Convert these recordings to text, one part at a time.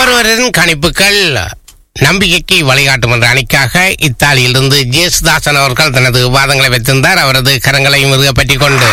ஒவ்வொருவரின் கணிப்புகள் நம்பிக்கைக்கு வழிகாட்டும் என்ற அணிக்காக இத்தாலியிலிருந்து ஜேசுதாசன் அவர்கள் தனது வாதங்களை வைத்திருந்தார் அவரது கரங்களையும் இறுக பற்றி கொண்டு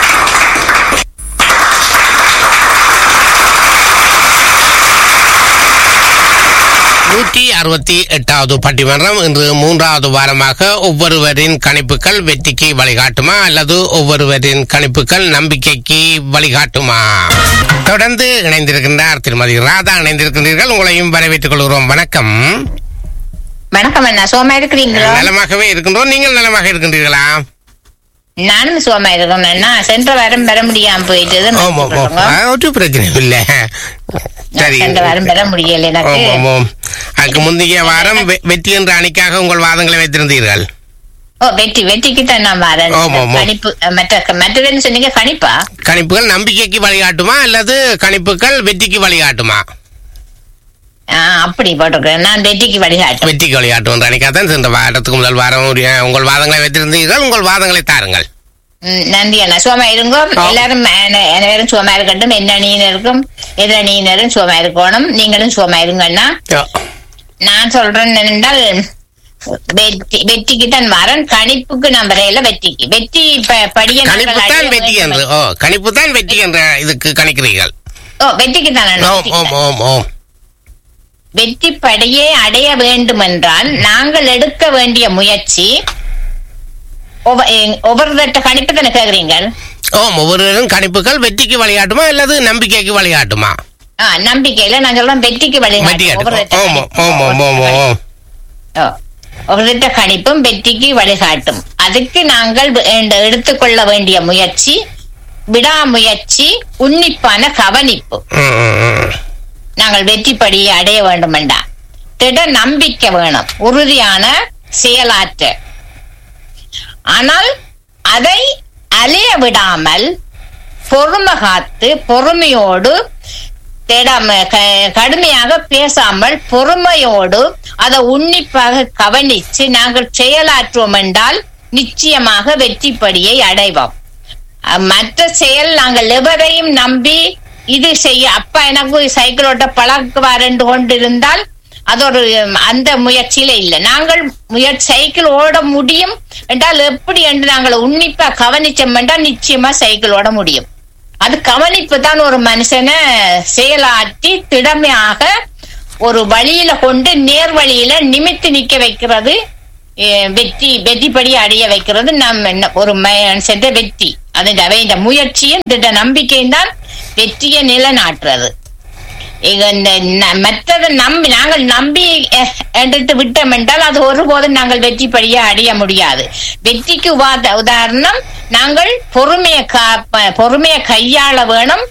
நூற்றி அறுபத்தி எட்டாவது பட்டிமன்றம் இன்று மூன்றாவது வாரமாக ஒவ்வொருவரின் கணிப்புகள் வெற்றிக்கு வழிகாட்டுமா அல்லது ஒவ்வொருவரின் கணிப்புகள் நம்பிக்கைக்கு வழிகாட்டுமா தொடர்ந்து இணைந்திருக்கின்றார் திருமதி ராதா இணைந்திருக்கின்றீர்கள் உங்களையும் வரவேற்றுக் கொள்கிறோம் வணக்கம் வணக்கம் அண்ணா சோமா இருக்கிறீங்களா நலமாகவே இருக்கின்றோம் நீங்கள் நலமாக இருக்கின்றீர்களா நானும் சோமா இருக்கேன் அண்ணா சென்ற வாரம் பெற முடியாம போயிட்டு ஓம் ஓம் ஓம் ஆ, ஒரு பிரச்சனையும் இல்லை சரி சென்ற வாரம் பெற முடியல எனக்கு ஓம் ஓம் ஓம் அதுக்கு முந்தைய வாரம் வெ- வெற்றி என்ற அணிக்காக உங்கள் வாதங்களை வைத்திருந்தீர்கள் ஓ வெற்றி வெற்றிக்கு தான் நான் வரேன் ஆமா, ஆமா. கணிப்பு அஹ், மற்ற மற்றதுன்னு சொன்னீங்க கணிப்பா கணிப்புகள் நம்பிக்கைக்கு வழிகாட்டுமா அல்லது கணிப்புகள் வெற்றிக்கு வழிகாட்டுமா ஆ, அப்படி போட்டிருக்கேன் நான் வெற்றிக்கு வழிகாட்டும் வெற்றிக்கு வழிகாட்டும் என்ற அணிக்காகத்தான் சென்ற வாரத்துக்கு முதல் வாரம் உரிய உங்கள் வாதங்களை வைத்திருந்தீர்கள் உங்கள் வாதங்களை தாருங்கள் ம், நன்றி அண்ணா சோமா இருங்க ஆ. எல்லாரும் அன- அனைவரும் சோமா இருக்கட்டும் என்ன அணியினருக்கும் எதிர் அணியினரும் சோமா இருக்கணும் நீங்களும் சோமா இருங்க அண்ணா நான் சொல்றேன் என்றால் வெற்றி வெற்றிக்கு தான் வரேன் கணிப்புக்கு நான் வரையில வெற்றிக்கு வெற்றி ப- படிய நாங்கள் கணிப்பு தான் அடைய வெற்றி வேண்டும். என்று ஓ கணிப்பு தான் வெற்றி என்ற இதுக்கு கணிக்கிறீர்கள் ஓ வெற்றிக்கு தான் அண்ணா, ஓம் வெற்றிக்கு ஓம் தான். ஓம் ஓம் வெற்றி படியே அடைய வேண்டும் என்றால் நாங்கள் எடுக்க வேண்டிய முயற்சி ஒவ்வொ- எ- ஒவ்வொருத்தட்ட கணிப்பு தானே கேக்குறீங்க ஓம் ஒவ்வொருவரும் கணிப்புகள் வெற்றிக்கு வழிகாட்டுமா அல்லது நம்பிக்கைக்கு வழிகாட்டுமா ஆ, நம்பிக்கையில நான் சொல்றேன் வெற்றிக்கு வெற்றி வழிகாட்டும் ஒவ்வொருத்தட்ட ஓம் கணிப்பு. ஓம் ஓம் ஓம் ஓம் ஓ. ஒவ்வொருத்த கணிப்பும் வெற்றிக்கு வழிகாட்டும் அதுக்கு நாங்கள் வெ- எ- எடுத்துக்கொள்ள வேண்டிய முயற்சி விடாமுயற்சி உன்னிப்பான கவனிப்பு ம், ம், ம். நாங்கள் வெற்றி படியை அடைய வேண்டும் வேண்டாம் திட நம்பிக்கை வேணும் உறுதியான செயலாற்ற ஆனால் அதை அலைய விடாமல் பொறுமை காத்து பொறுமையோடு திடம் க- கடுமையாக பேசாமல் பொறுமையோடு அதை உன்னிப்பாக கவனித்து நாங்கள் செயலாற்றுவோம் என்றால் நிச்சயமாக வெற்றிப்படியை அடைவோம் அஹ் மற்ற செயல் நாங்கள் எவரையும் நம்பி இது செய்ய அப்பா எனக்கு சைக்கிள் ஓட்ட பழக்குவார் என்று கொண்டிருந்தால் அது ஒரு உம், அந்த முயற்சியில இல்லை நாங்கள் முயற்சி சைக்கிள் ஓட முடியும் என்றால் எப்படி என்று நாங்கள் உன்னிப்பா கவனிச்சோம் என்றால் நிச்சயமா சைக்கிள் ஓட முடியும் அது கவனிப்பு தான் ஒரு மனுஷனை செயலாற்றி திறமையாக ஒரு வழியில கொண்டு நேர் வழியில நிமித்து நிக்க வைக்கிறது அஹ், வெற்றி வெற்றிப்படி அடைய வைக்கிறது நம்ம என்ன- ஒரு மனுஷன் வெற்றி அது இந்த முயற்சியும் திட்ட நம்பிக்கையும் தான் வெற்றியை நிலைநாட்டுறது இங்க இந்த ந- மற்றதை நம்பி நாங்கள் நம்பி அஹ், எடுத்து விட்டோம் என்றால் அது ஒருபோதும் நாங்கள் வெற்றி படிய அடைய முடியாது வெற்றிக்கு உவா- உதாரணம் நாங்கள் பொறுமையை கா- ப- பொறுமையை கையாள வேணும்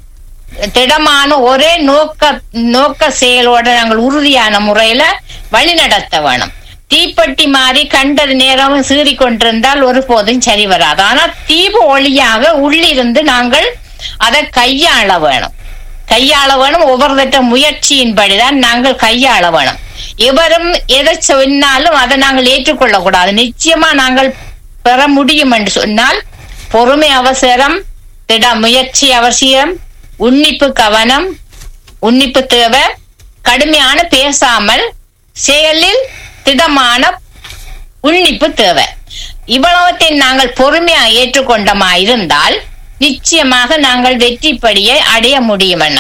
திடமான ஒரே நோக்க நோக்க செயலோட நாங்கள் உறுதியான முறையில வழிநடத்த வேணும் தீப்பெட்டி மாறி கண்டது நேரம் சீறி கொண்டிருந்தால் ஒருபோதும் சரி வராது ஆனா தீப ஒளியாக உள்ளிருந்து நாங்கள் அதை கையாள வேணும் கையாள வேணும் ஒவ்வொருத்த முயற்சியின்படிதான் நாங்கள் கையாள வேணும் எவரும் எதை சொன்னாலும் அதை நாங்கள் ஏற்றுக்கொள்ள கூடாது நிச்சயமா நாங்கள் பெற முடியும் என்று சொன்னால் பொறுமை அவசரம் திட முயற்சி அவசியம் உன்னிப்பு கவனம் உன்னிப்பு தேவை கடுமையான பேசாமல் செயலில் திடமான உன்னிப்பு தேவை இவ்வளவத்தை நாங்கள் பொறுமையா ஏற்றுக்கொண்டமா இருந்தால் நிச்சயமாக நாங்கள் வெற்றிப்படியை அடைய முடியும் அண்ணா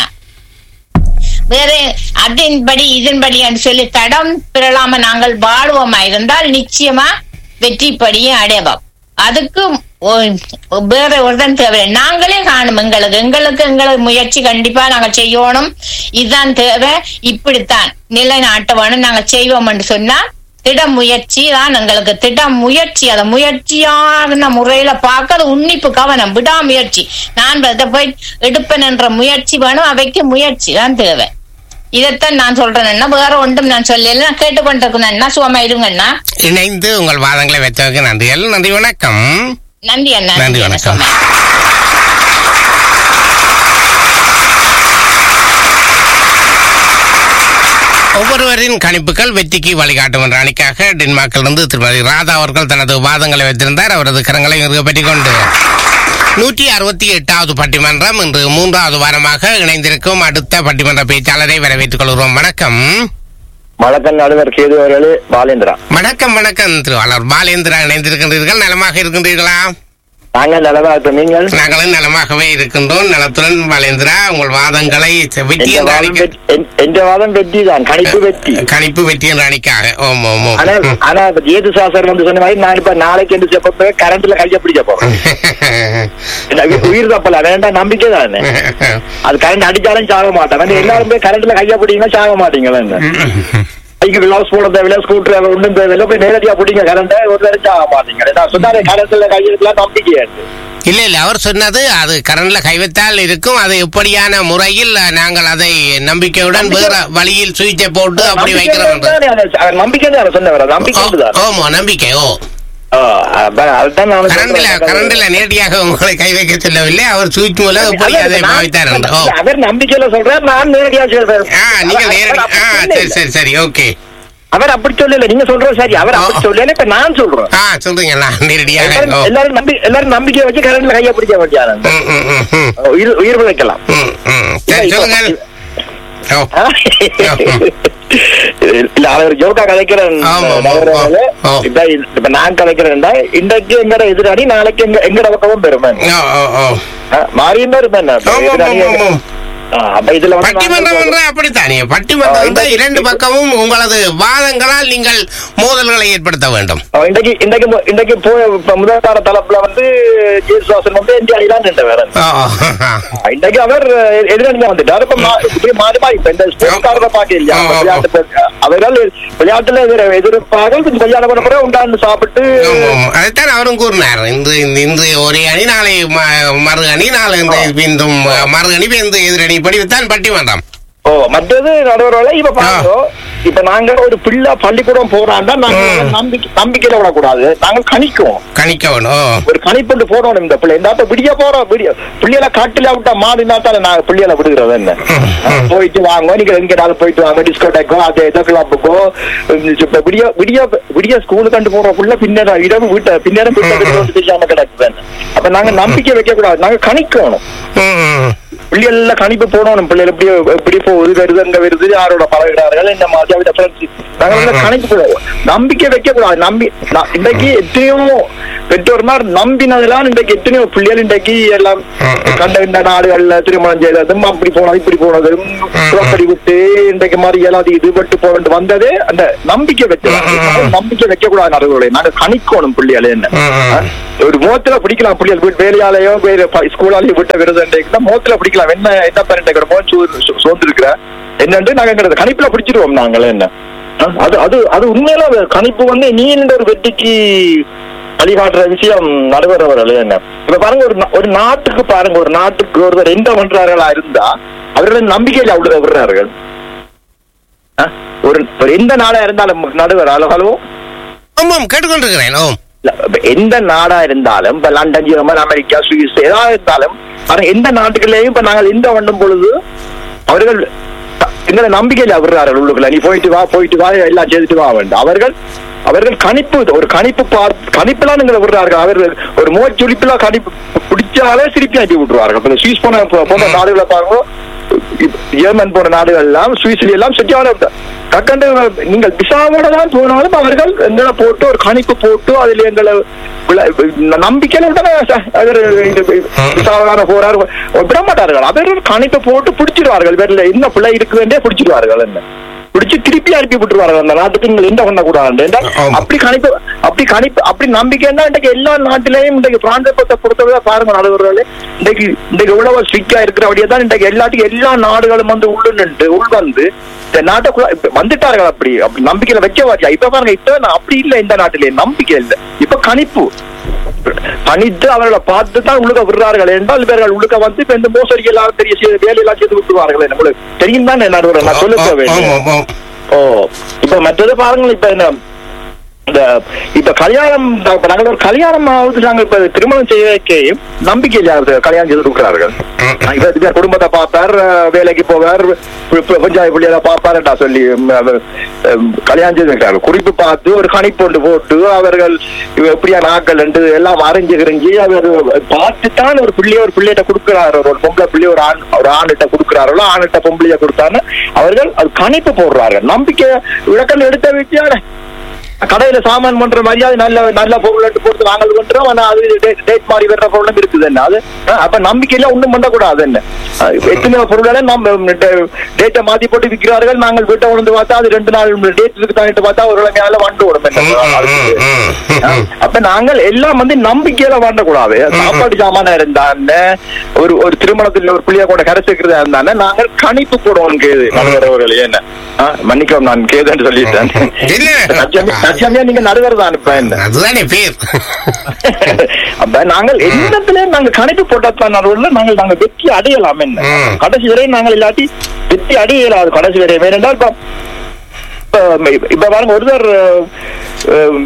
வேற அதன்படி இதன்படி என்று சொல்லி தடம் பிறலாம நாங்கள் வாழ்வோமா இருந்தால் நிச்சயமா வெற்றிப்படியை அடைவோம் அதுக்கு ஒ- வேற ஒருத்தன் தேவை நாங்களே காணும் எங்களுக்கு எங்களுக்கு எங்களுக்கு முயற்சி கண்டிப்பா நாங்க செய்யணும் இதுதான் தேவை இப்படித்தான் நிலைநாட்ட வேணும் நாங்க செய்வோம் என்று சொன்னா திட முயற்சி தான் எங்களுக்கு திட முயற்சி அதை முயற்சியான முறையில பார்க்க அது உன்னிப்பு கவனம் விடாமுயற்சி நான் அதை போய் எடுப்பேன் என்ற முயற்சி வேணும் அவைக்கு முயற்சி தான் தேவை இதைத்தான் நான் சொல்றேன்னா வேற ஒன்றும் நான் சொல்லல நான் கேட்டுக்கொண்டிருக்கேன் சுகமா இருங்கண்ணா இணைந்து உங்கள் வாதங்களை வைத்ததற்கு நன்றிகள் நன்றி வணக்கம் நன்றி அண்ணா நன்றி, அண்ணா, வணக்கம். சுகமா. ஒவ்வொருவரின் கணிப்புகள் வெற்றிக்கு வழிகாட்டும் என்ற அணிக்காக டென்மார்க்கிலிருந்து திருமதி ராதா அவர்கள் தனது வாதங்களை வைத்திருந்தார் அவரது கரங்களை இறுக பற்றிக் கொண்டு நூற்றி அறுபத்தி எட்டாவது பட்டிமன்றம் இன்று மூன்றாவது வாரமாக இணைந்திருக்கும் அடுத்த பட்டிமன்ற பேச்சாளரை வரவேற்றுக் கொள்கிறோம் வணக்கம் வணக்கம் நடுவர் கேது அவர்களே பாலேந்திரா வணக்கம் வணக்கம் திருவாளர் பாலேந்திரா இணைந்திருக்கின்றீர்கள் நலமாக இருக்கின்றீர்களா நாங்கள் நலமா இருப்போம் நீங்கள் நாங்களும் நலமாகவே இருக்கின்றோம் நலத்துடன் பாலேந்திரா உங்கள் வாதங்களை வெற்றி எந்த என்ற வாதம் அணிக்க வெற்றி- என்- எந்த வாதம் வெற்றி தான் கணிப்பு வெற்றி கணிப்பு வெற்றி என்ற அணிக்காக ஓம் ஓம் ஓம் ஆனா ஆனா இப்ப ஏது சாசர் வந்து சொன்ன மாதிரி நான் இப்ப நாளைக்கு என்று செப்ப கரண்ட்ல கைய பிடிச்ச போறேன் உயிர் தப்பல வேண்டாம் நம்பிக்கை தானே அது கரண்ட் அடிச்சாலும் சாக மாட்டேன் வந்து எல்லாரும் போய் கரண்ட்ல கைய பிடிங்கன்னா சாக மாட்டீங்களா என்ன கைக்கு விலாஸ் போட தேவையில்ல ஸ்கூட்டர் ஒன்றும் தேவையில்ல போய் நேரடியா பிடிங்க கரண்ட ஒரு தடவை சாக மாட்டீங்க நான் சொன்னாரு கரண்ட்ல கையெழுத்துலாம் நம்பிக்கை இருக்கு. இல்ல இல்ல அவர் சொன்னது அது கரண்ட்ல கைவைத்தால் இருக்கும் அது எப்படியான முறையில் நாங்கள் அதை நம்பிக்கையுடன் வேற வழியில் சுவிட்சை போட்டு அப்படி நம்பிக்கை வைக்கிறோம் என்று. தானே அது- அது நம்பிக்கை தான் சொன்னவர் நம்பிக்கை ஓ- தான் ஓமோ நம்பிக்கை ஓ ஆ, அதான் அதுதான் நான் கரண்ட்ல சொல்றேன். கரண்ட்ல நேரடியாக உங்களை கை வைக்க சொல்லவில்லை அவர் சுவிட்ச் மூலம் எப்படி அவர் அதை நான் பாவித்தார் என்று. ஓ அவர் நம்பிக்கையில சொல்றார் நான் நேரடியா சொல்றேன் ஆ நீங்க அவர் நேரடி அப்படி ஆ சொல்லல. சரி சரி சரி ஓகே அவர் அப்படி சொல்லல நீங்க சொல்றது சரி அவர் அப்படி ஆ. சொல்லல இப்ப நான் சொல்றேன் ஆ சொல்றீங்களா நேரடியாக எல்லாரும் ஓ எல்லாரும் நம்பி எல்லாரும் நம்பிக்கை வச்சு கரண்ட்ல கைய பிடிக்க வேண்டியது ம், ம், ம், ம். உயிர் உயிர் பிழைக்கலாம் ம், ம். சரி இல்ல, சொல்லுங்கள் ஓ ஆ? இல்ல அவர் ஜோக்கா கதைக்கிறேன் ஆமா, ஆமா, நகரவால. ஆ. இப்ப இப்ப நான் கதைக்கிறேன்டா இன்றைக்கு எங்கட எதிராளி நாளைக்கு எங்க எங்கட பக்கமும் பெருமன் ஓ ஓ ஓ மாறியும் பெருமன் ஆமா, ஆமா, ஆமா. அப்ப இதுல வந்து பட்டிமன்றம் நாங்கள் என்ற அப்படித்தானே பட்டிமன்றம் ஆ, என்றால் இந்த- இரண்டு பக்கமும் உங்களது வாதங்களால் நீங்கள் மோதல்களை ஏற்படுத்த வேண்டும் அவன் இன்றைக்கு இன்றைக்கு மு- இன்றைக்கு போய் இப்ப முதல் வார தலைப்புல வந்து ஜேசுவாசன் வந்து இந்தியா அணிதான் நின்றவர் ஓ, இன்றைக்கு அவர் எதிரணியா வந்துட்டார் இப்ப மா- இப்படி மாறி மாறி இப்ப இந்த ஸ்போர்ட்ஸ்காரரை பார்க்க இல்லையா ஆமா, ஆமா. விளையாட்டு பேர்- அவர்கள் விளையாட்டுல எதிர எதிர்ப்பாக கல்யாணம் பண்ண பிறகு உண்டாந்து சாப்பிட்டு ஆமா, ஆமா. அதைத்தான் அவரும் கூறினார் இன்று இந்த- இன்று ஒரு அணி நாளை ம- மறு அணி நாளை இந்த பிந்தும் மறு அணி இந்த எதிரணி இப்படித்தான் பட்டிமன்றம் ஓ மற்றது நடுவர்களை இப்ப பாருங்க இப்ப நாங்க ஒரு பிள்ளை பள்ளிக்கூடம் போறாண்டா நாங்க ம். நம்பிக்கை நம்பிக்கையில விடக்கூடாது நாங்க கணிக்குவோம் கணிக்க வேணும் ஒரு கணிப்புண்டு போடணும் இந்த பிள்ளை இந்த விடிய போறோம் விடிய பிள்ளைகளை காட்டுல விட்டா மாடினா தானே நாங்க பிள்ளைகளை விடுகிறது என்ன ம். போயிட்டு வாங்க நீங்க எங்கேயாவது போயிட்டு வாங்க டிஸ்கோடேக்கோ அது எதோ கிளப்புக்கோ இப்ப விடிய விடிய விடிய ஸ்கூலு கண்டு போற புள்ள பின்னேரம் இரவு வீட்டை பின்னேரம் வீட்டை தெரியாம கிடக்குது அப்ப நாங்க நம்பிக்கை வைக்க கூடாது நாங்க கணிக்கணும் ம், ம். பிள்ளைகள கணிப்பு போடணும் பிள்ளைகள் எப்படி எப்படி போகுது வருது அங்க வருது யாரோட பழகிறார்கள் இந்த மாதிரி அவட ஃப்ரெண்ட்ஸ் நாங்க வந்து கணிப்பு கூடாது நம்பிக்கை வைக்க கூடாது நம்பி நா- இன்றைக்கு எத்தனையோ பெற்றோர்மார் நம்பினதெல்லாம் இன்றைக்கு எத்தனையோ பிள்ளைகள் இன்றைக்கு எல்லாம் கண்ட இந்த நாடுகள்ல திருமணம் செய்ததும் அப்படி போனது இப்படி போனதும் புறப்படி விட்டு இன்றைக்கு மாதிரி எல்லாத்தையும் இதுபட்டு போட்டு வந்தது அந்த நம்பிக்கை வைக்கலாம் நம்பிக்கை வைக்க கூடாது நடுவுகளை நாங்க கணிக்கணும் பிள்ளைகளை என்ன ம், ம். ஒரு முகத்துல பிடிக்கலாம் பிள்ளைகள் வீட்டு வேலையாலேயோ வேற ப- ஸ்கூலாலேயோ விட்ட விருதுன்னா முகத்துல பிடிக்கலாம் என்ன என்ன பண்ணிட்டு முகம் சோர்ந்து இருக்கிற என்னன்ட்டு நாங்க எங்க கணிப்புல பிடிச்சிருவோம் நாங்கள் என்ன ஆ, அது அது அது உண்மையில அது கணிப்பு வந்து நீண்ட ஒரு வெற்றிக்கு வழிகாட்டுற விஷயம் நடுவரவர்கள் என்ன இப்ப பாருங்க ஒரு நா- ஒரு நாட்டுக்கு பாருங்க ஒரு நாட்டுக்கு ஒருவர் எந்த பண்றார்களா இருந்தா அவர்கள் நம்பிக்கையில அவ்வளவு விடுறார்கள் ஆ, ஒரு ஒரு எந்த நாடா இருந்தாலும் நடுவர் ஹலோ ஹலோ ஆமாம் கேட்டுக்கொண்டிருக்கிறேன் ஓ இல்ல, இப்ப எந்த நாடா இருந்தாலும் இப்ப லண்டன் ஜெர்மன் அமெரிக்கா சுவிஸ் ஏதாவது இருந்தாலும் ஆனா எந்த நாட்டுக்குள்ளேயும் இப்ப நாங்கள் இந்த பண்ணும் பொழுது அவர்கள் த- எங்களை நம்பிக்கையில விடுறார்கள் உள்ளுக்குள்ள நீ போயிட்டு வா போயிட்டு வா எல்லாம் செய்துட்டு வா வேண்டும் அவர்கள் அவர்கள் கணிப்பு ஒரு கணிப்பு பார் கணிப்புலாம் எங்களை விடுறார்கள் அவர்கள் ஒரு மோச்சுளிப்புலாம் கணிப்பு பிடிச்சாலே திருப்பி அனுப்பி விட்டுருவார்கள் இப்ப இந்த சுவிஸ் போன போன்ற நாடுகளை பாருங்க இப்ப ஜெர்மன் போன நாடுகள் எல்லாம் சுவிஸ்ல எல்லாம் சரியான கக்கண்டு நீங்கள் விசாவோட தான் போனாலும் அவர்கள் எங்களை போட்டு ஒரு கணிப்பு போட்டு அதுல எங்களை விள- நம்பிக்கையில உடனே ச- அவர் இந்த விசாவான போறாரு விட மாட்டார்கள் அவர்கள் கணிப்பை போட்டு பிடிச்சிருவார்கள் வேற என்ன பிள்ளை இருக்குதுன்றே பிடிச்சிருவார்கள் என்ன பிடிச்சு திருப்பி அனுப்பி விட்டுருவார்கள் அந்த நாட்டுக்கு நீங்கள் என்ன பண்ணக்கூடாது ஆமா. அப்படி கணிப்பு அப்படி கணிப்பு அப்படி நம்பிக்கைன்னா இன்றைக்கு எல்லா நாட்டிலையும் இன்றைக்கு பிராந்தத்தை பொறுத்தவரை பாருங்க நடுவர்களே இன்றைக்கு இன்றைக்கு உழவு ஸ்ட்ரிக்டா இருக்கிறபடியே தான் இன்றைக்கு எல்லாத்துக்கும் எல்லா நாடுகளும் வந்து உள்ள நின்று உள் வந்து இந்த நாட்டுக்குள்ள இப்ப வந்துட்டார்கள் அப்படி அப்படி நம்பிக்கையில வைக்க வாச்சா இப்ப பாருங்க இப்ப நான் அப்படி இல்லை இந்த நாட்டிலே நம்பிக்கை இல்லை இப்ப கணிப்பு பணித்து அவர்களை பார்த்து தான் உள்ளுக்க விடுறார்கள் என்றால் இவர்கள் உள்ளுக்க வந்து இப்ப இந்த மோசடி எல்லாம் பெரிய செய்ய- வேலையெல்லாம் செய்து விட்டுருவார்கள் நம்மளுக்கு தெரியும் தான் நடுவர் நான் சொல்ல ஆமாம் வேண்டும் ஆமாம் ஓ இப்ப மற்றது பாருங்க இப்ப என்ன இந்த இப்ப கல்யாணம் இப்ப நாங்கள் ஒரு கல்யாணம் ஆகுது நாங்கள் இப்ப திருமணம் செய்வதற்கே நம்பிக்கை இல்லாத கல்யாணம் செய்து கொடுக்கிறார்கள் இவர் இவர் குடும்பத்தை பார்ப்பார் அஹ், வேலைக்கு போவார் பு- பு- பஞ்சாயத்து பிள்ளைகளை பார்ப்பாருடா சொல்லி ம், அவர், ம், கல்யாணம் செய்து வைக்கிறார்கள் குறிப்பு பார்த்து ஒரு கணிப்பு ஒன்று போட்டு அவர்கள் இவ எப்படியா நாட்கள் என்று எல்லாம் அறிஞ்சு கிரிஞ்சு அவர் பார்த்து தான் ஒரு பிள்ளைய ஒரு பிள்ளைகிட்ட கொடுக்கிறார் ஒரு பொம்பளை பிள்ளை ஒரு ஆண் ஒரு ஆணிட்ட கொடுக்கிறார்களோ ஆணிட்ட பொம்பளைய கொடுத்தான்னு அவர்கள் அது கணிப்பு போடுறார்கள் நம்பிக்கை விளக்கம் எடுத்த வச்சு கடையில சாமான் பண்ற மரியாதை நல்ல நல்ல பொருள் எடுத்து போட்டு வாங்கல் பண்றோம் ஆனா அது டேட் மாறி வர்ற பொருளும் இருக்குது என்ன அது அஹ் அப்ப நம்பிக்கையில ஒண்ணும் பண்ணக்கூடாது என்ன அஹ் எத்தனை பொருள்களை நம்ம டேட்டை மாத்தி போட்டு விற்கிறார்கள் நாங்கள் வீட்டை உணர்ந்து பார்த்தா அது ரெண்டு நாள் டேட் இருக்கு தான் பார்த்தா ஒரு மேல வண்டு விடும் என்ன அஹ் அப்ப நாங்கள் எல்லாம் வந்து நம்பிக்கையில வாண்டக்கூடாது சாப்பாடு சாமானா இருந்தான்னு ஒரு ஒரு திருமணத்துல ஒரு பிள்ளைய கூட கரைச்சிக்கிறதா இருந்தானே நாங்கள் கணிப்பு போடுவோம் கேது நடுவரவர்களே என்ன அஹ் மன்னிக்கவும் நான் கேதுன்னு சொல்லிட்டேன் இல்ல. தற்சமயம் தற்சமயம் நீங்க நடுவர் தான் இப்ப என்ன அதுதானே பேர் அப்ப நாங்கள் எண்ணத்துல நாங்க கணிப்பு போட்டதான் நடுவில் நாங்கள் நாங்க வெற்றி அடையலாம் என்ன ம். கடைசி வரை நாங்கள் இல்லாட்டி வெற்றி அடைய இயலாது கடைசி வரை வேறென்றால் இப்ப இப்ப- இப்ப பாருங்க ஒருத்தர் அஹ்,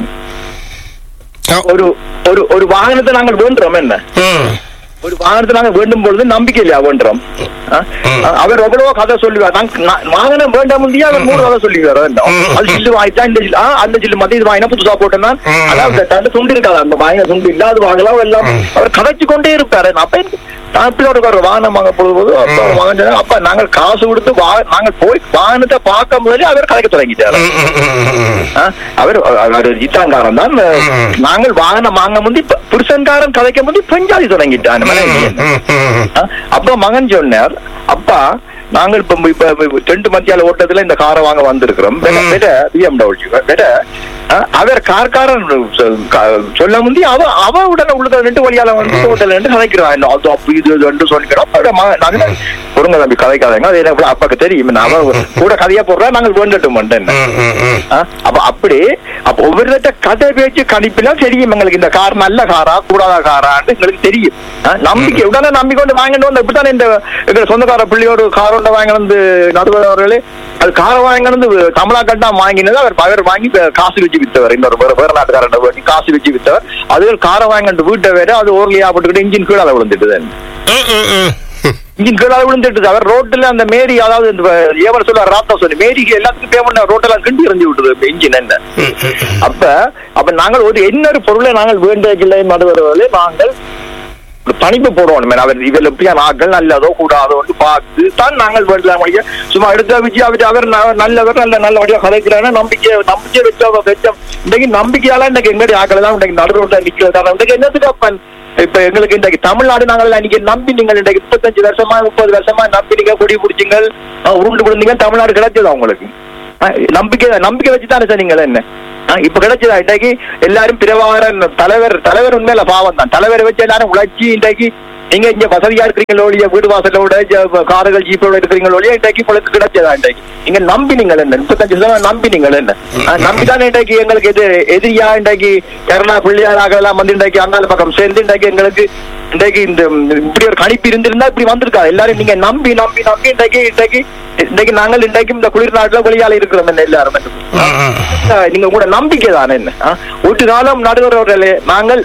அஹ், ஒரு ஒரு ஒரு வாகனத்தை நாங்கள் வேண்டுறோம் என்ன ம். ஒரு வாகனத்தை நாங்கள் வேண்டும் பொழுது நம்பிக்கை இல்லையா வேண்டுறோம் ஆ? ம். அவர் எவ்வளவோ கதை சொல்லுவார் நாங்க- நான் வாகனம் வேண்டாம் முடியா அவர் மூணு கதை சொல்லுவார் ம். அது சில்லு வாங்கிட்டா இந்த சில்லு ஆ, அந்த சில்லு மத்திய இது வாங்கினா புதுசா போட்டேன்னா ம். அதாவது தண்டு துண்டு இருக்காது அந்த வாங்கின துண்டு இல்லாத வாங்கலாம் எல்லாம் ம். அவர் கதைச்சு கொண்டே இருப்பாரு அப்ப எனக்கு- நான் இப்படி ஒரு ஒரு வாகனம் வாங்க போது அப்ப ம். வாங்கினா அப்ப நாங்கள் காசு கொடுத்து வா- நாங்கள் போய் வாகனத்தை பார்க்க முதலே அவர் கதைக்க தொடங்கிட்டாரு ம், ம், ம், ம். ஆ, அவர் அவர் ஜித்தாங்காரன் தான் ம். நாங்கள் வாகனம் வாங்க முந்தி ப- புருஷன்காரன் கதைக்க முந்தி பெஞ்சாதி தொடங்கிட்டான் மனைவி ம், ம். ஆ, அப்ப மகன் சொன்னார் அப்பா நாங்கள் இப்ப இப்ப இப்ப ரெண்டு மத்தியால ஓட்டத்துல இந்த காரை வாங்க வந்திருக்கிறோம் ம். பிஎம்டபிள்யூ பெட அவர் கார்காரன் சொ- க- சொல்ல முந்தி அவ அவ உடனே உள்ள ரெண்டு வழியால வந்து ஹோட்டல் ரெண்டு கதைக்கிறான் என்ன அது அப்படி இது இதுன்னு சொல்லிக்கிறோம் அவரோட மகன் நாங்க பொருங்க தம்பி கதைக்காதங்க அது எனக்கு அப்பாக்கு தெரியும் நான் அவ கூட கதையா போடுறா நாங்கள் வேண்டட்டும் மாட்டேன் ம், ம், ம். ஆ, அப்ப அப்படி அப்ப ஒவ்வொருத்த கதை பேச்சு கணிப்பெல்லாம் தெரியும் எங்களுக்கு இந்த கார் நல்ல காரா கூடாத காரான்னு எங்களுக்கு தெரியும் ஆ, நம்பிக்கை உடனே நம்பிக்கை வந்து வாங்கிட்டு வந்து இப்படித்தானே இந்த எங்க சொந்தக்கார பிள்ளையோட கார் ஒன்றை வாங்கி வந்து நடுவர் அவர்களே அது காரை வாங்கி வந்து தமிழா கட்டா வாங்கினது அவர் அவர் வாங்கி இப்ப காசு வச்சு வித்தவர் இன்னொரு வேற வேற நாட்டுக்காரன் வாங்கி காசு வச்சு வித்தவர் அதுகள் காரை வாங்கிட்டு வீட்டை வேற அது ஓர்லியா போட்டுக்கிட்டு இன்ஜின் கீழே விழுந்துட்டு ம், ம், ம். இன்ஜின் கீழே விழுந்துட்டு அவர் ரோட்ல அந்த மேரி அதாவது இந்த ஏவர் சொல்ல ராத்தா சொல்லி மேரிக்கு எல்லாத்துக்கும் பேமெண்ட் ரோட்டெல்லாம் கிண்டி எறிஞ்சு விட்டுது இன்ஜின் என்ன ம், ம், ம். அப்ப அப்ப நாங்கள் ஒரு இன்னொரு பொருளை நாங்கள் வேண்டிய நடுவர்களே நாங்கள் ஒரு பணிப்பு போடுவோம் அவர் இதில் எப்படியா நாங்கள் நல்லதோ கூடாதோ பார்த்து தான் நாங்கள் வேண்டலாம் முடிய சும்மா எடுத்த வச்சு அவர் அவர் ந- நல்லவர் நல்ல நல்லபடியா கதைக்கிறாரு நம்பிக்கை நம்பிக்கை வச்ச வச்ச இன்னைக்கு நம்பிக்கையால இன்னைக்கு எங்கடி ஆக்கள் தான் இன்னைக்கு நடுரோட்ல நிக்கிறதா இன்னைக்கு என்னத்துக்கு அப்பன் இப்ப எங்களுக்கு இன்றைக்கு தமிழ்நாடு நாங்கள் இன்னைக்கு நம்பி நீங்கள் இன்றைக்கு முப்பத்தஞ்சு வருஷமா முப்பது வருஷமா நம்பி நீங்க கொடி பிடிச்சிங்க அஹ், உருண்டு விழுந்தீங்க தமிழ்நாடு கிடைச்சதா உங்களுக்கு அஹ், நம்பிக்கை நம்பிக்கை வச்சு தானே சார் நீங்கள் என்ன அஹ், இப்ப கிடைச்சதா இன்றைக்கு எல்லாரும் பிரபாகரன் தலைவர் தலைவர் உண்மையில பாவம் தான் தலைவரை வச்சு எல்லாரும் உழைச்சி இன்றைக்கு நீங்க இங்க வசதியா இருக்கிறீங்களோ இல்லையா வீடு வாசலோட ஜ- கார்கள் ஜீப்போட இருக்கிறீங்களோ இல்லையா இன்றைக்கு உங்களுக்கு கிடைச்சதா இன்றைக்கு நீங்க நம்பினீங்கள் என்ன முப்பத்தஞ்சு சதவீதம் நம்பினீங்கள் என்ன அஹ், நம்பிதானே இன்றைக்கு எங்களுக்கு எது எதிரியா இன்றைக்கு கருணா பிள்ளையாராக எல்லாம் வந்து இன்றைக்கு அங்கால பக்கம் சேர்ந்து இன்றைக்கு எங்களுக்கு இன்றைக்கு இந்த இந்த இப்படி ஒரு கணிப்பு இருந்திருந்தா இப்படி வந்திருக்கா எல்லாரும் நீங்க நம்பி நம்பி நம்பி இன்றைக்கு இன்றைக்கு இன்றைக்கு நாங்கள் இன்றைக்கும் இந்த குளிர் நாட்டுல வெளியால இருக்கிறோம் என்ன எல்லாரும் ம், ம். அஹ் நீங்க கூட நம்பிக்கை தானே என்ன அஹ் ஒரு காலம் நடுவர்களே நாங்கள்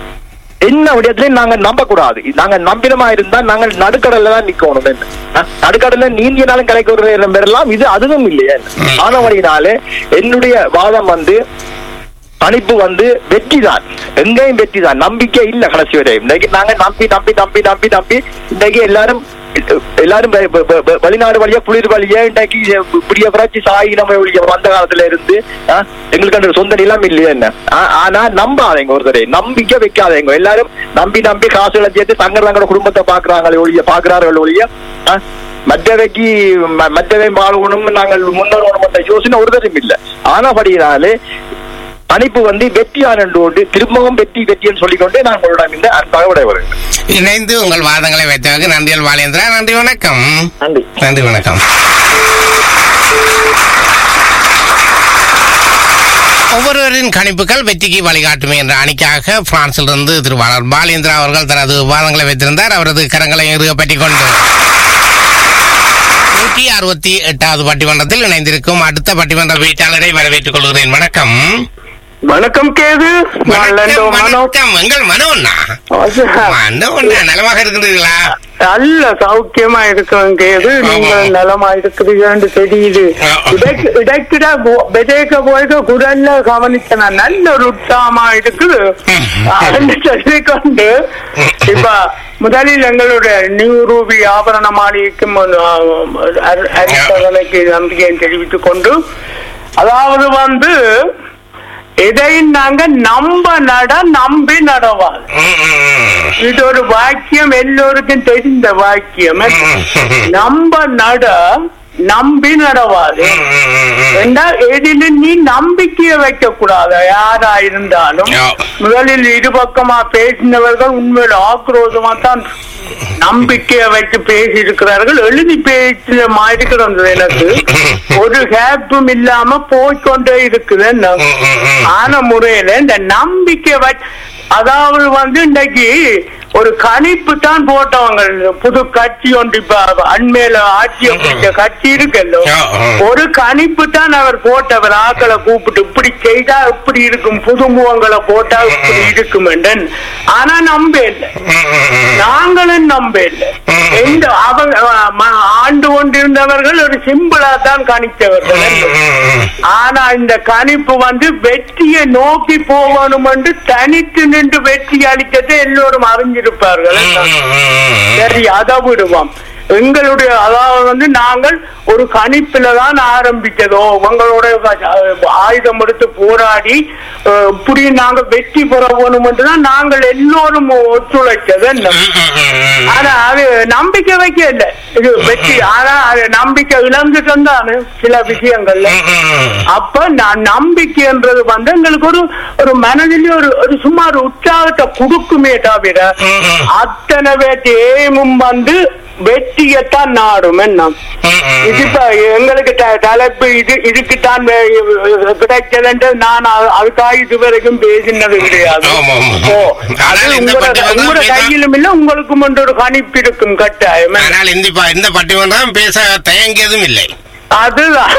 என்ன விடயத்திலையும் நாங்க நம்ப கூடாது நாங்க நம்பினமா இருந்தா நாங்கள் நடுக்கடல்ல தான் நிக்கணும் என்ன அஹ் நடுக்கடல்ல நீந்தினாலும் கலைக்க ஒரு நேரம் பெறலாம் இது அதுவும் இல்லையா ஆனவழியினாலே என்னுடைய வாதம் வந்து பணிப்பு வந்து வெற்றி தான் எங்கேயும் வெற்றி தான் நம்பிக்கை இல்ல கடைசி வரை இன்னைக்கு நாங்க நம்பி நம்பி நம்பி நம்பி நம்பி இன்னைக்கு எல்லாரும் எல்லாரும் வெ- வெ- வெ- வெ- வெளிநாடு வழியா குளிர் வழியா இன்னைக்கு இப்படிய புரட்சி சாயி நம்ம வழியா வந்த காலத்துல இருந்து ஆ, எங்களுக்கு அந்த சொந்த நிலம் இல்லையா என்ன ஆ, ஆனா நம்பாதீங்க ஒருத்தரை நம்பிக்கை வைக்காதீங்க எல்லாரும் நம்பி நம்பி காசுகளை சேர்த்து தங்க தங்களோட குடும்பத்தை பாக்குறாங்களே ஒழிய பாக்குறார்கள் ஒழிய ஆ, மற்றவைக்கு ம- மற்றவை பால்குணம் நாங்கள் முன்னோர் யோசனை ஒரு தரம் இல்லை ஆனபடியினாலே பணிப்பு வந்து வெற்றியான கொண்டு திரும்பவும் வெற்றி வெற்றின்னு சொல்லிக்கொண்டு நான் உங்களிடம் இந்த அன்பாக விடைபெறுகிறேன் இணைந்து உங்கள் வாதங்களை வைத்தவருக்கு நன்றிகள் பாலேந்திரா நன்றி வணக்கம் நன்றி நன்றி வணக்கம் ஒவ்வொருவரின் கணிப்புகள் வெற்றிக்கு வழிகாட்டுமே என்ற அணிக்காக பிரான்சிலிருந்து திருவாளர் பாலேந்திரா அவர்கள் தனது வாதங்களை வைத்திருந்தார் அவரது கரங்களை இறுக பற்றிக் கொண்டு நூற்றி அறுபத்தி எட்டாவது பட்டிமன்றத்தில் இணைந்திருக்கும் அடுத்த பட்டிமன்ற வீட்டாளரை வரவேற்றுக் கொள்கிறேன் வணக்கம் வணக்கம் கேது நல்ல வணக்கம் மனோ வணக்கம் எங்கள் மனோண்ணா மனோண்ணா நலமாக இருக்கிறீர்களா நல்ல சௌக்கியமா இருக்கிறோம் கேது நீங்கள் ஆமா. நலமா இருக்கிறீங்கன்னு தெரியுது ஆ. இடைக்கு இடைக்கிட விதைக்க போய்க்க குரல்ல கவனிச்ச நான் நல்ல ஒரு உற்சாகமா இருக்குது அப்படின்னு சொல்லிக்கொண்டு இப்ப முதலில் எங்களுடைய நியூ ரூபி ஆபரண மாளிகைக்கும் அரிசகலைக்கு நம்பிக்கையை தெரிவித்துக் கொண்டு அதாவது வந்து இதை நாங்க நம்ப நட நம்பி நடவாது ம், ம், ம். இது ஒரு வாக்கியம் எல்லோருக்கும் தெரிந்த வாக்கியம் நம்ப நட நம்பி நடவாது ம், ம், ம், ம். என்றால் எதிலும் நீ நம்பிக்கையை வைக்க கூடாது யாரா இருந்தாலும் யா. முதலில் இருபக்கமா பேசினவர்கள் உண்மையில ஆக்ரோஷமா தான் நம்பிக்கையை வைத்து பேசி இருக்கிறார்கள் எழுதி பேசின மாதிரி கிடந்தது எனக்கு ஒரு கேப்பும் இல்லாம போய்க்கொண்டே இருக்குது என்ன ம், ம், ம். ஆன முறையில இந்த நம்பிக்கை வச்- அதாவது வந்து இன்னைக்கு ஒரு கணிப்பு தான் போட்டவங்க புது கட்சி ஒன்று இப்ப அண்மையில ஆட்சியை பிடிச்ச கட்சி இருக்குல்ல ஆ, ஆ. ஒரு கணிப்பு தான் அவர் போட்டவர் ஆக்களை கூப்பிட்டு இப்படி செய்தா இப்படி இருக்கும் புதுமுகங்களை போட்டா இப்படி இருக்கும் என்றன் ஆனா நம்ப இல்லை ம், ம், ம். நாங்களும் நம்ப இல்லை எந்த அவங்க ம- ஆண்டு கொண்டிருந்தவர்கள் ஒரு சிம்பிளா தான் கணித்தவர்கள் ம், ம், ம். ஆனா இந்த கணிப்பு வந்து வெற்றியை நோக்கி போகணும் என்று தனித்து நின்று வெற்றி அளித்ததை எல்லோரும் அறிஞ்சிருப்பார்கள் ம், ம், ம். சரி அதை விடுவோம் எங்களுடைய அதாவது வந்து நாங்கள் ஒரு கணிப்பில தான் ஆரம்பிச்சதோ உங்களோட அஹ், ஆயுதம் எடுத்து போராடி அஹ், இப்படி நாங்க வெற்றி பெற வேணும் என்று தான் நாங்கள் எல்லோரும் ஒத்துழைச்சது என்ன ம், ம், ம், ம். ஆனா அது நம்பிக்கை வைக்க இல்லை இது வெற்றி ஆனா அது நம்பிக்கை இழந்துட்டு தானே சில விஷயங்கள்ல ம், ம், ம். அப்ப நான் நம்பிக்கைன்றது வந்து எங்களுக்கு ஒரு ஒரு மனதிலே ஒரு ஒரு சும்மா ஒரு உற்சாகத்தை கொடுக்குமே தவிர ம், ம். அத்தனை பேர்த்து ஏமும் வந்து வெற்றியத்தான் நாடும் என்ன ம், ம், இது ம். இப்ப எங்களுக்கு த- தலைப்பு இது இதுக்குத்தான் வே- கிடைச்சதுன்ட்டு நான் அது- அதுக்காக இதுவரைக்கும் பேசினது கிடையாது ஆமா, ஆமா. ஓ, ஆனால் அது இந்த உங்களோட பட்டிமன்றம் உங்களோட பேச- கையிலும் இல்ல உங்களுக்கும் ஒன்று ஒரு கணிப்பு இருக்கும் கட்டாயம் ஆனால் இந்த ப- இந்த பட்டிமன்றம் பேச தயங்கியதும் இல்லை அதுதான்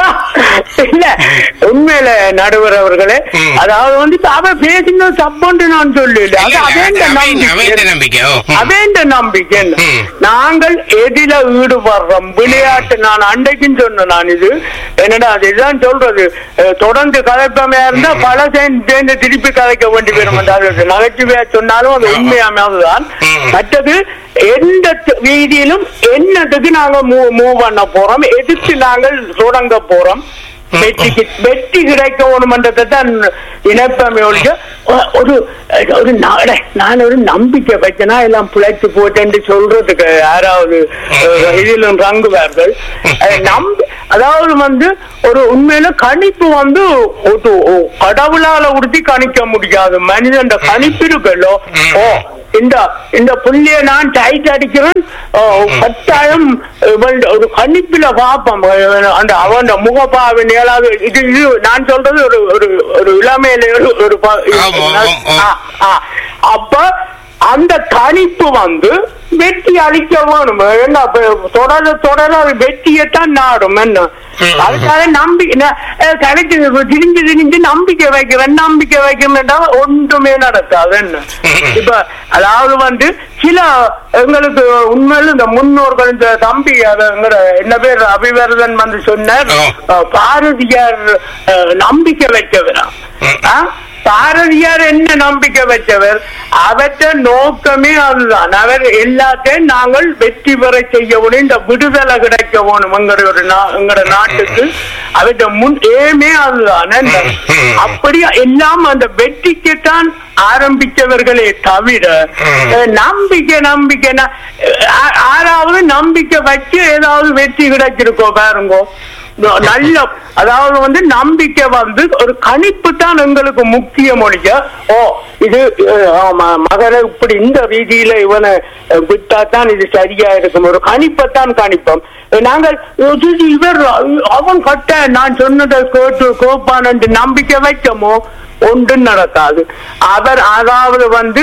இல்ல உண்மையில நடுவர் அவர்களே ம். அதாவது வந்து இப்ப அவ பேசினது தப்புன்னு நான் சொல்லல அது இல்ல, அதேண்ட அவை- அவைண்ட நம்பிக்கை நம்பிக்கை ஓ. ம். அதேண்ட நம்பிக்கை ம். நாங்கள் எதில ஈடுபடுறோம் விளையாட்டு நான் அன்றைக்கும் சொன்னேன் நான் இது என்னடா அதுதான் சொல்றது அஹ், தொடர்ந்து கதைப்பமையா இருந்தா பல சேர்ந்து சேர்ந்து திருப்பி கதைக்க வேண்டி வரும் அது நகைச்சுவையா சொன்னாலும் அது உண்மையானதுதான் ம். மற்றது எந்த த- ரீதியிலும் என்னத்துக்கு நாங்க மூவ் பண்ண போறோம் எதுக்கு நாங்கள் தொடங்க போறோம் வெற்றிக்கு வெற்றி கிடைக்க வேணுமன்றதை தான் இணைப்பமே ஒழிய ஒ- ஒரு ஒரு நாட நான் ஒரு நம்பிக்கை வச்சனா எல்லாம் பிழைச்சு போட்டேன்னு சொல்றதுக்கு யாராவது அஹ், இதிலும் ரங்குவார்கள் அஹ், நம்பி அதாவது வந்து ஒரு உண்மையில கணிப்பு வந்து ஒரு ஒ- கடவுளால உறுதி கணிக்க முடியாது மனிதன் கணிப்பு இருக்குல்லோ ஓ இந்த இந்த புள்ளிய நான் டைட் அடிக்கிறேன் ஓ, கட்டாயம் இவன் ஒரு கணிப்பில பார்ப்போம் அந்த அவன் முகப்பாவின் ஏழாவது இது இது நான் சொல்றது ஒரு ஒரு ஒரு இளமையில ஒரு ஒரு ப- ஆமா, ஆமா, ஆமா. ஆ, ஆ. அப்ப அந்த கணிப்பு வந்து வெற்றி அளிக்க வேணும் என்ன அப்ப தொடர தொடர அது வெற்றியைத்தான் நாடும் என்ன ம். அதுக்காக நம்பி கணக்கு திரிஞ்சு திரிஞ்சு நம்பிக்கை வைக்கிறேன் நம்பிக்கை வைக்கிறேன்டா ஒன்றுமே நடக்காது என்ன ம். இப்ப அதாவது வந்து சில எங்களுக்கு உண்மையில இந்த முன்னோர்கள் இந்த தம்பி அது எங்கட என்ன பேர் அபிவர்தன் வந்து சொன்னார் ஆ. அஹ், பாரதியார் அஹ், நம்பிக்கை வைக்கவரா ம். ஆ? பாரதியார் என்ன நம்பிக்கை வச்சவர் அவற்ற நோக்கமே அதுதான் அவர் எல்லாத்தையும் நாங்கள் வெற்றி பெற செய்ய வேணும் இந்த விடுதலை கிடைக்க வேணும் எங்களுடைய ஒரு நா- எங்களோட நாட்டுக்கு அவற்ற முன் ஏமே அதுதான் என்ன? ம். அப்படி எல்லாம் அந்த வெற்றிக்குத்தான் ஆரம்பிச்சவர்களே தவிர ம். அஹ், நம்பிக்கை நம்பிக்கை ந- ஆ- ஆறாவது நம்பிக்கை வச்சு ஏதாவது வெற்றி கிடைச்சிருக்கோ பாருங்கோ ந- நல்ல அதாவது வந்து நம்பிக்கை வந்து ஒரு கணிப்பு தான் எங்களுக்கு முக்கிய மொழிய ஓ இது அஹ், ஆமா மகனை இப்படி இந்த ரீதியில இவனை அஹ், விட்டா தான் இது சரியா இருக்கும் ஒரு கணிப்பைத்தான் கணிப்போம் அஹ், நாங்கள் இது இவர் அவன் கட்ட நான் சொன்னதை கேட்டு கோப்பான் என்று நம்பிக்கை வைக்கமோ ஒன்றும் நடக்காது அவர் அதாவது வந்து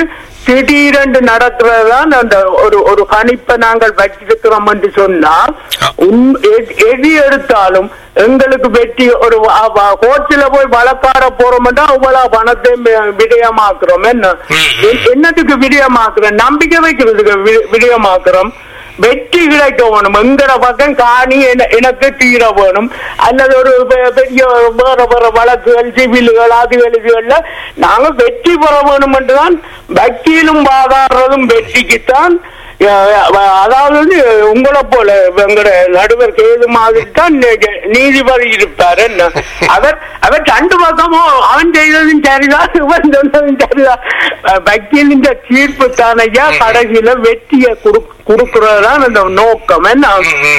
திடீரென்று நடக்கிறதுதான் அந்த ஒரு ஒரு கணிப்பை நாங்கள் வச்சிருக்கிறோம் என்று சொன்னால் உண்- எ- எது எடுத்தாலும் எங்களுக்கு வெற்றி ஒரு கோர்ட்ல போய் வழக்காட போறோம்னா அவ்வளவு பணத்தை வி- விடயமாக்குறோம் என்ன எ- என்னத்துக்கு விடயமாக்குறோம் நம்பிக்கை வைக்கிறதுக்கு வி- விடயமாக்குறோம் வெற்றி கிடைக்க வேணும் எங்கட பக்கம் காணி என- எனக்கு தீர வேணும் அல்லது ஒரு பெ- பெரிய வேற வேற வழக்குகள் சிவில்கள் அதுகள் இதுகள்ல நாங்க வெற்றி பெற வேணும் என்றுதான் வக்கீலும் வாதாடுறதும் வெற்றிக்குத்தான் அஹ், அதாவது வந்து உங்களை போல எங்கட நடுவர் கேது மாதிரி தான் நீ- நீதிபதி இருப்பார் என்ன அவர் அவர் ரெண்டு பக்கமும் அவன் செய்ததும் சரிதான் இவன் சொன்னதும் சரிதான் அஹ், வக்கீலின் தீர்ப்பு தானையா கடைசியில வெற்றியை கொடுக்கறதுதான் அந்த நோக்கம் என்ன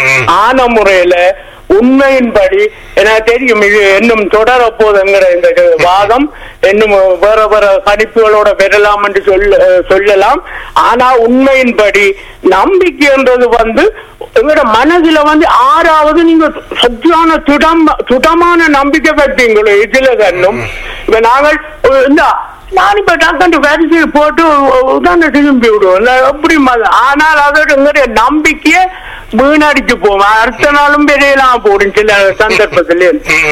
ஆன முறையில உண்மையின்படி எனக்கு தெரியும் இது இன்னும் தொடர போதுங்கிற இந்த வாதம் இன்னும் வேற வேற கணிப்புகளோட பெறலாம் என்று சொல்ல சொல்லலாம் ஆனா உண்மையின்படி நம்பிக்கைன்றது வந்து எங்களோட மனதுல வந்து ஆறாவது நீங்க சத்தியான திடம் திடமான நம்பிக்கை வைப்பீங்களோ இதுல கண்ணும் இப்ப நாங்கள் அஹ், இந்த நான் இப்ப டாக்டர் வரிசை போட்டு உடனே திரும்பி விடுவோம் நான் எப்படி ம- ஆனால் அதோட எங்களுடைய நம்பிக்கையை வீணடிச்சு போவோம் அடுத்த நாளும் பெரியலாம் போடும் சில சந்தர்ப்பத்திலே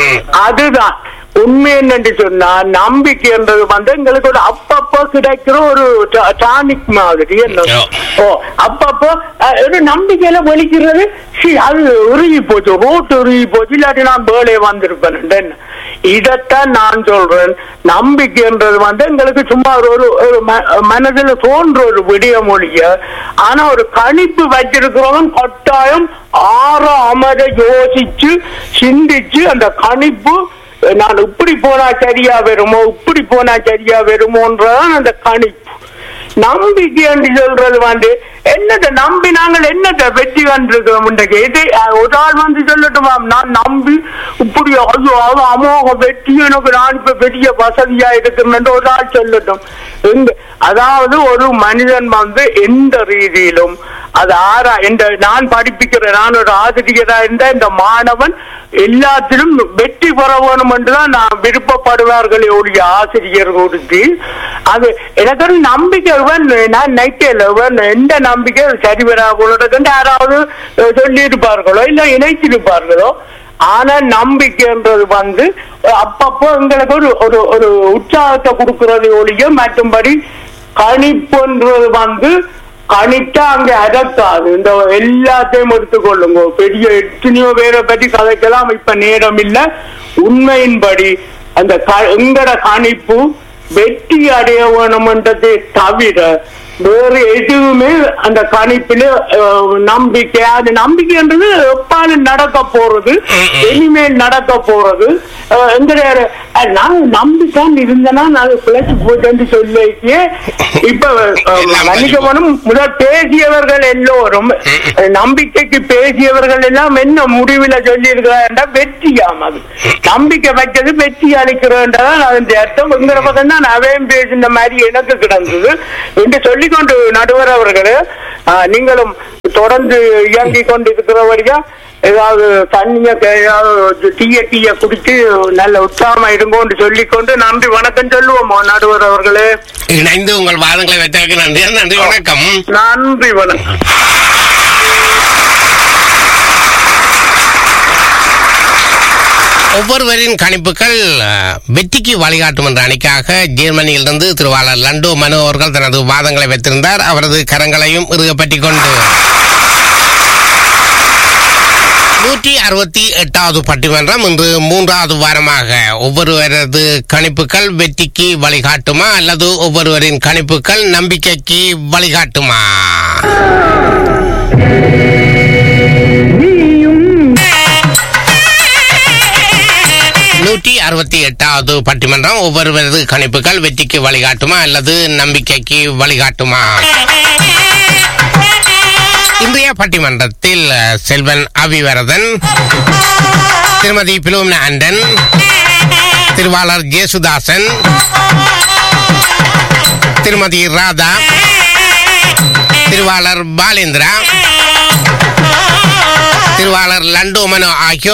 அதுதான் உண்மை என்னன்னு சொன்னா நம்பிக்கைன்றது வந்து எங்களுக்கு ஒரு அப்பப்போ கிடைக்கிற ஒரு டானிக் மாதிரி என்ன ஓ. ஓ அப்பப்போ அஹ், ஒரு நம்பிக்கையில வெளிக்கிறது சி, அது உருகி போச்சு ரோட்டு உருகி போச்சு இல்லாட்டி நான் வேலையை வந்திருப்பேன் இதத்தான் நான் சொல்றேன் நம்பிக்கைன்றது வந்து எங்களுக்கு சும்மா ஒரு ஒரு ஒரு ம- மனதுல தோன்ற ஒரு விடிய மொழிய ஆனா ஒரு கணிப்பு வச்சிருக்கிறவன் கட்டாயம் ஆற அமர யோசிச்சு சிந்திச்சு அந்த கணிப்பு நான் இப்படி போனா சரியா வருமோ இப்படி போனா சரியா வருமோன்றதான் அந்த கணிப்பு நம்பிக்கை என்று சொல்றது வந்து என்னத்தை நம்பி நாங்கள் என்னத்தை வெற்றி கண்டிருக்கிறோம் இன்றைக்கு இது அஹ், ஒரு ஆள் வந்து சொல்லட்டுமா நான் நம்பி இப்படி ஐயோ அது அமோக வெற்றி எனக்கு நான் இப்ப பெரிய வசதியா இருக்கிறேன் ஒரு ஆள் சொல்லட்டும் எங்க அதாவது ஒரு மனிதன் வந்து எந்த ரீதியிலும் அது ஆறா இந்த நான் படிப்பிக்கிறேன் நான் ஒரு ஆசிரியரா இருந்த இந்த மாணவன் எல்லாத்திலும் வெற்றி பெற வேணும் என்றுதான் நான் விருப்பப்படுவார்களே ஒழிய ஆசிரியர் கொடுத்து அது எனக்கு ஒரு நம்பிக்கை இவன் நான் நைட்டேல இவன் எந்த நம்பிக்கை சரி வரா போல யாராவது அஹ், சொல்லியிருப்பார்களோ இல்ல இணைத்திருப்பார்களோ ஆனா நம்பிக்கைன்றது வந்து அஹ், அப்பப்போ எங்களுக்கு ஒரு ஒரு ஒரு உற்சாகத்தை கொடுக்கறது ஒழிய மற்றும்படி கணிப்புன்றது வந்து கணித்தா அங்க அடக்காது இந்த எல்லாத்தையும் எடுத்துக்கொள்ளுங்க பெரிய எத்தனையோ பேரை பற்றி கதைக்கலாம் இப்ப நேரம் இல்ல உண்மையின்படி அந்த க- எங்கட கணிப்பு வெற்றி அடைய வேணும்ன்றதை தவிர வேறு எதுவுமே அந்த கணிப்பில அஹ், நம்பிக்கை அது நம்பிக்கைன்றது எப்பாலும் நடக்க போறது இனிமேல் நடக்க போறது அஹ், எங்கட அஹ், நான் நம்பித்தான் இருந்தேன்னா நான் பிழைச்சு போயிட்டேன்னு சொல்லிக்கே இப்ப அஹ், மன்னிக்கணும் முதல் பேசியவர்கள் எல்லோரும் அஹ், நம்பிக்கைக்கு பேசியவர்கள் எல்லாம் என்ன முடிவுல சொல்லி இருக்கிறார் வெற்றியாம் அது நம்பிக்கை வைக்கிறது வெற்றி அளிக்கிறதுன்றதான் அதன் அர்த்தம் எங்கிற பக்கம் தான் அவையும் பேசின மாதிரி எனக்கு கிடந்தது என்று சொல்லிக்கொண்டு நடுவர் அவர்களே ஆஹ், நீங்களும் தொடர்ந்து இயங்கிக் கொண்டு இருக்கிறபடியா ஏதாவது தண்ணிய ஏதாவது டீய டீய குடிச்சு நல்ல உற்சாகமா இருங்கோன்னு சொல்லிக்கொண்டு நன்றி வணக்கம் சொல்லுவோம் நடுவர் அவர்களே இணைந்து உங்கள் வாதங்களை வைத்ததற்கு நன்றி நன்றி வணக்கம் நன்றி வணக்கம் ஒவ்வொருவரின் கணிப்புகள் அஹ், வெற்றிக்கு வழிகாட்டும் என்ற அணிக்காக ஜெர்மனியிலிருந்து திருவாளர் லண்டோ மனு அவர்கள் தனது வாதங்களை வைத்திருந்தார் அவரது கரங்களையும் இறுகப்பற்றிக் கொண்டு நூற்றி அறுபத்தி எட்டாவது பட்டிமன்றம் இன்று மூன்றாவது வாரமாக ஒவ்வொருவரது கணிப்புகள் வெற்றிக்கு வழிகாட்டுமா அல்லது ஒவ்வொருவரின் கணிப்புகள் நம்பிக்கைக்கு வழிகாட்டுமா நூற்றி அறுபத்தி எட்டாவது பட்டிமன்றம் ஒவ்வொருவரது கணிப்புகள் வெற்றிக்கு வழிகாட்டுமா அல்லது நம்பிக்கைக்கு வழிகாட்டுமா இன்றைய பட்டிமன்றத்தில் அஹ், செல்வன் அபிவரதன் திருமதி பிலோமினா ஆண்டன் திருவாளர் ஜேசுதாசன் திருமதி ராதா திருவாளர் பாலேந்திரா திருவாளர் லண்டோமனோ ஆகியோர்